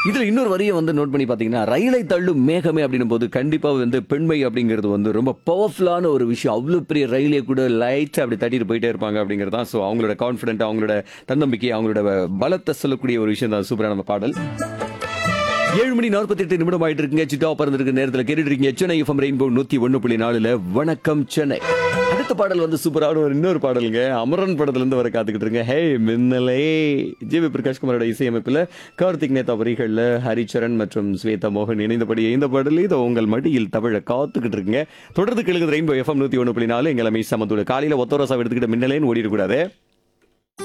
இதுல இன்னொரு வரியை வந்து நோட் பண்ணி பாத்தீங்கன்னா ரயிலை தள்ளும் மேகமே அப்படின்னும் போது கண்டிப்பா வந்து பெண்மை அப்படிங்கிறது வந்து ரொம்ப பவர்ஃபுல்லான ஒரு விஷயம் அவ்வளவு பெரிய ரயிலே கூட லைட்ஸ் அப்படி தட்டிட்டு போயிட்டே இருப்பாங்க அப்படிங்கிறது தான் ஸோ அவங்களோட கான்ஃபிடென்ட் அவங்களோட தன்னம்பிக்கை அவங்களோட பலத்தை சொல்லக்கூடிய ஒரு விஷயம் தான் சூப்பரான பாடல் ஏழு மணி நாற்பத்தி எட்டு நிமிடம் ஆயிட்டு இருக்குங்க சிட்டா பறந்துருக்கு நேரத்தில் கேட்டுட்டு இருக்கீங்க சென்னை எஃப்எம் ரெயின்போ நூத்தி ஒண்ணு புள்ளி நாலுல வணக்கம் சென்னை அடுத்த பாடல் வந்து சூப்பரான ஒரு இன்னொரு பாடலுங்க அமரன் படத்துல இருந்து வர காத்துக்கிட்டு இருங்க ஹே மின்னலே ஜிவி பிரகாஷ் குமாரோட இசையமைப்புல கார்த்திக் நேதா வரிகள்ல ஹரிச்சரன் மற்றும் ஸ்வேதா மோகன் இணைந்தபடி இந்த பாடல் இதை உங்கள் மடியில் தவிழ காத்துக்கிட்டு இருக்குங்க தொடர்ந்து கேளுங்க ரெயின்போ எஃப்எம் நூத்தி ஒண்ணு புள்ளி நாலு எங்களை மீ சமத்தோட காலையில ஒத்தரோசா எடுத்துக்கிட்ட மின்னலேன்னு ஓடிடக்கூடாது